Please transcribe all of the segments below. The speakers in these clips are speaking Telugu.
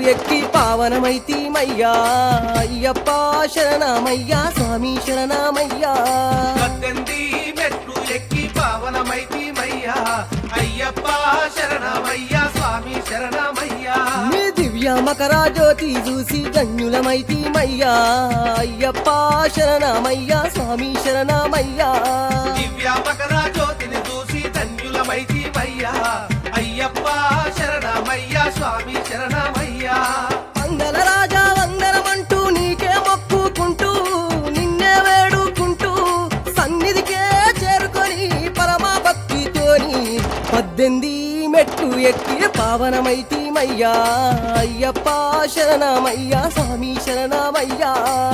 ఎక్కి పావనమైతీమయ్యా అయ్యప్ప శరణమయ్యా స్వామి శరణమయ్యా పద్దెనిమిది మెట్లు ఎక్కి పావనమైతీమయ్యా అయ్యప్ప శరణమయ్యా స్వామి శరణమయ్యా నీ దివ్య మకర జ్యోతి చూసి ధన్యులమైతీమయ్యా అయ్యప్ప శరణమయ్యా స్వామి శరణమయ్యా దివ్య మకర జ్యోతిని చూసి ధన్యులమైతీమయ్యా అయ్యప్ప శరణమయ్యా స్వామి శరణమయ్యా వందల రాజా వందనమంటూ నీకే మొక్కుకుంటూ నిన్నే వేడుకుంటూ సన్నిధికే చేరుకొని పరమా భక్తితోని పద్దెనిమిది మెట్లు ఎక్కి పావనమైతీమయ్యా అయ్యప్ప శరణమయ్యా స్వామి శరణమయ్యా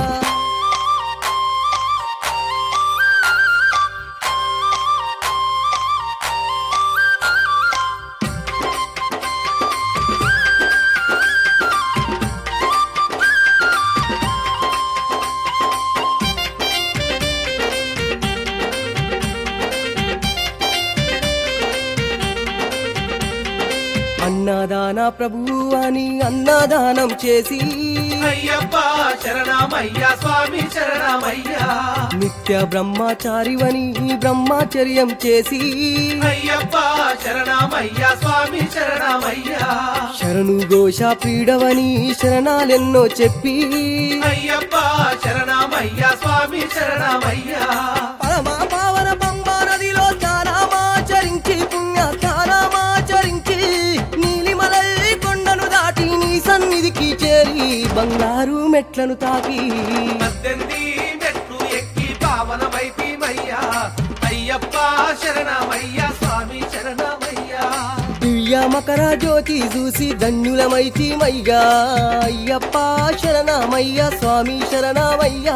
అన్నదాన ప్రభువు అని అన్నదానం చేసి అయ్యప్ప శరణమయ్యా స్వామి శరణమయ్యా నిత్య బ్రహ్మచారివని బ్రహ్మచర్యం చేసి అయ్యప్ప శరణమయ్యా స్వామి శరణమయ్యా శరణు ఘోష పీడవని శరణాలెన్నో చెప్పి అయ్యప్ప శరణమయ్యా స్వామి శరణమయ్యా పరమా పావన పంబా నదిలో స్నానమాచరించి పుణ్య స్నానమాచరించి నీలిమలై కొండను దాటి నీ సన్నిధికి చేరి బంగారు మెట్లను తాకి పద్దెనిమిది మెట్లు ఎక్కి పావనమైతీమయ్యా అయ్యప్ప శరణమయ్యా స్వామి శరణమయ్యా దివ్య మకర జ్యోతి చూసి ధన్యులమైతీమయ్యా అయ్యప్ప శరణమయ్య స్వామి శరణమయ్యా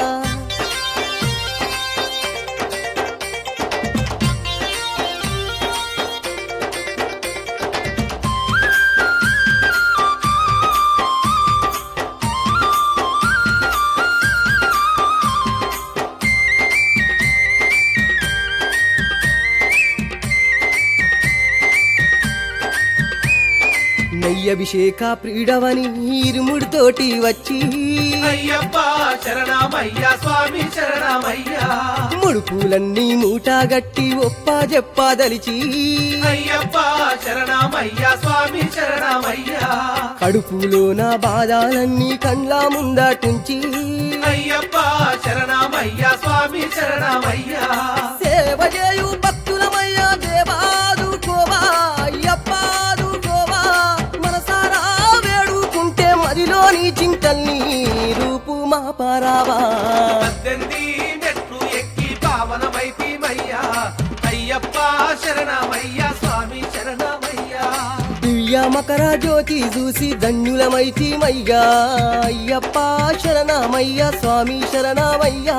నెయ్యభిషేక ప్రీడవని ఇరుముడితోటి వచ్చి అయ్యప్ప శరణమయ్యా స్వామి శరణమయ్యా ముడుపులన్నీ మూటగట్టి ఒప్ప చెప్పదలిచి అయ్యప్ప శరణమయ్యా స్వామి శరణమయ్యా కడుపులో నా బాధాలన్నీ కండ్ల ముందటుంచి అయ్యప్ప శరణమయ్యా స్వామి శరణమయ్యా సేవ చేయు భక్తులమయ్యా దేవాదుకోవా అయ్యప్పాదుకోవా మనసారా వేడుకుంటే మదిలోని చింతల్ని రూపు మా పరావా పద్దెనిమిది మెట్లు ఎక్కి పావనమైతీమయ్యా అయ్యప్ప శరణమయ్యా స్వామి శరణమయ్యా దివ్య మకర జ్యోతి చూసి ధన్యులమైతీమయ్యా అయ్యప్ప శరణమయ్య స్వామి శరణమయ్యా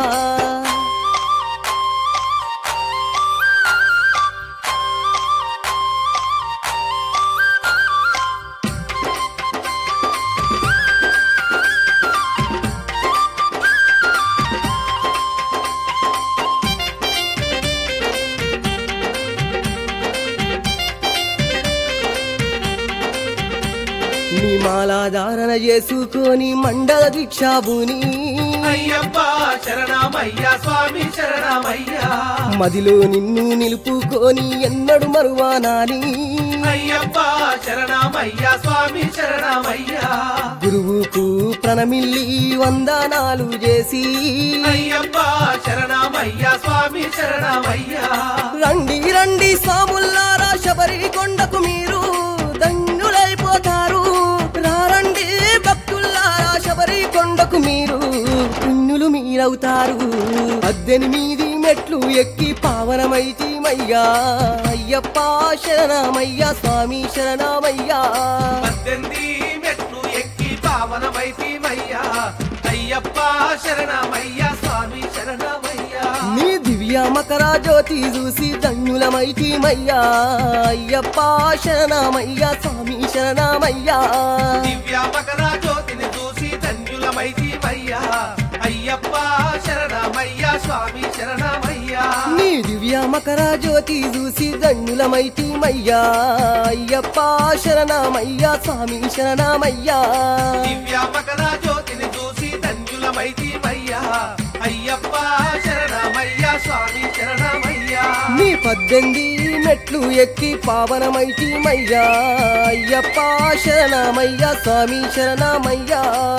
నీ మాలాధారణ చేసుకొని మండల దీక్షాభూని అయ్యప్ప శరణమయ్యా స్వామి శరణమయ్యా మదిలో నిన్ను నిలుపుకొని ఎన్నడు మరువానాని అయ్యప్ప శరణమయ్యా స్వామి శరణమయ్యా గురువుకు ప్రణమిల్లి వందనాలు చేసి అయ్యప్ప శరణమయ్యా స్వామి శరణమయ్యా రండి రండి సాముల్లారా శబరి కొండకు మీరు ధన్యులైపోతారు రారండి భక్తుల్లారా శబరి కొండకు మీరు పుణ్యులు మీరవుతారు పద్దెనిమిది మెట్లు ఎక్కి పావనమైతీమయ్యా అయ్యప్ప శరణమయ్యా స్వామి శరణమయ్యా పద్దెనిమిది మెట్లు ఎక్కి పావనమైతీమయ్యా అయ్యప్ప శరణమయ్యా స్వామి శరణమయ్యా నీ దివ్య మకర జ్యోతి చూసి ధన్యులమైతీమయ్యా అయ్యప్ప శరణమయ్యా స్వామి శరణమయ్యా దివ్య మకర జ్యోతిని చూసి ధన్యులమైతీమయ్యా అయ్యప్ప శరణమయ్యా స్వామి శరణమయ్యా నీ దివ్య దివ్య మకర జ్యోతి చూసి దండులమైతి మయ్యా అయ్యప్ప శరణమయ్యా స్వామి శరణమయ్యా దివ్య మకర జ్యోతిని చూసి ధన్యులమైతి మయ్యా అయ్యప్ప శరణమయ్యా స్వామి శరణమయ్యా నీ పద్దెనిమిది మెట్లు ఎక్కి పావనమైతి మయ్యా అయ్యప్ప శరణమయ్యా స్వామి శరణమయ్యా